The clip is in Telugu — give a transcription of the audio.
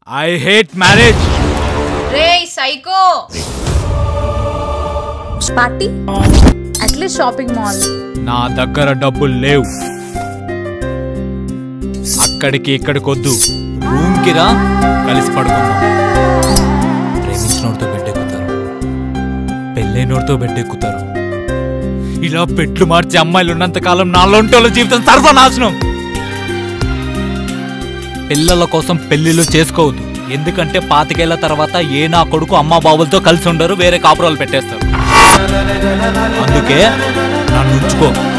ఐ హేట్ మ్యారేజ్ రే psycho party at least shopping mall నా దగ్గర డబ్బులు లేవు అక్కడికి ఇక్కడికి వద్దు రూమ్ కి రా కలిసి పడుకుందాం ప్రేమించినోడితో బెడ్ ఎక్కుతారు పెళ్ళైనోడితో బెడ్ ఎక్కుతారు ఇలా పెట్లు మార్చే అమ్మాయిలు ఉన్నంత కాలం నాలోంటోళ్ళ జీవితం సర్వనాశనం పిల్లల కోసం పెళ్లిళ్ళు చేసుకోవద్దు ఎందుకంటే పాతికేళ్ల తర్వాత ఏ నా కొడుకు అమ్మా బాబులతో కలిసి ఉండరు వేరే కాపురాలు పెట్టేస్తారు అందుకే నన్ను ఉంచుకో